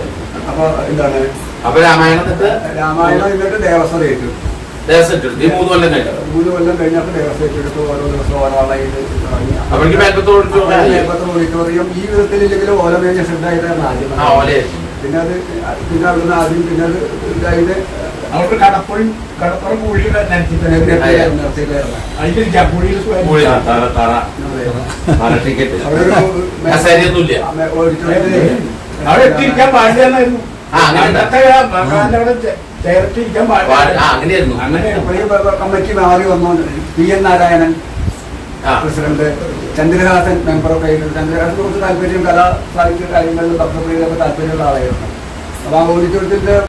അപ്പൊ എന്താണ് അപ്പൊ രാമായണം എന്നിട്ട് രാമായണം എന്നിട്ട് ദേവസ്വം ഏറ്റു ദേശം ഇട്ടു ഈ മൂന്ന് കൊല്ലം കഴിഞ്ഞു മൂന്ന് കൊല്ലം കഴിഞ്ഞപ്പോൾ ദേവസ്വം ഏറ്റെടുത്ത് ഓരോ ദിവസം ഓരോ ആളായി തുടങ്ങി അപ്പൊ എനിക്ക് മേൽപ്പത്ത് ഓഡിറ്റോറിയം മേൽപ്പത്ത് ഓഡിറ്റോറിയം ഈ വിധത്തിലില്ലെങ്കിലും ഓല മേഞ്ഞ ഷെഡായിട്ടായിരുന്നു ആദ്യം ആ ഓലെ പിന്നെ അത് പിന്നെ അവിടുന്ന് ആദ്യം പിന്നെ അത് ഇതായത് അവർക്ക് കടപ്പുഴി കടപ്പുറം കുഴി നനച്ചിട്ട് നിർത്തിയിട്ടായിരുന്നു അതിൽ കുഴിയിൽ കുഴി. തറ തറ തറ ടിക്കറ്റ് അവിടെ ഒരു കസേരയൊന്നുമില്ല. ഓഡിറ്റോറിയത്തിൽ അവിടെ എത്തിയിരിക്കാൻ പാടില്ലായിരുന്നു ആ, അങ്ങനെ ഉണ്ട്. അന്നത്തെ ആ മകാന്റെ അവിടെ ചെ- ചേർത്തിരിക്കാൻ ആ പാടില്ല അങ്ങനെയായിരുന്നു അങ്ങനെ ഇപ്പോൾ ഈ കമ്മിറ്റി മാറി വന്നു പി എൻ നാരായണൻ ആ പ്രസിഡന്റ് ചന്ദ്രഹാസൻ മെമ്പറൊക്കെ ആയിരുന്നു ചന്ദ്രഹാസൻ കുറച്ച് താല്പര്യം കലാ സാഹിത്യ കാര്യങ്ങളിലും പത്രപ്രിയയിലൊക്കെ താല്പര്യമുള്ള ആളായിരുന്നു അപ്പൊ ആ ഓഡിറ്റോറിയത്തിന്റെ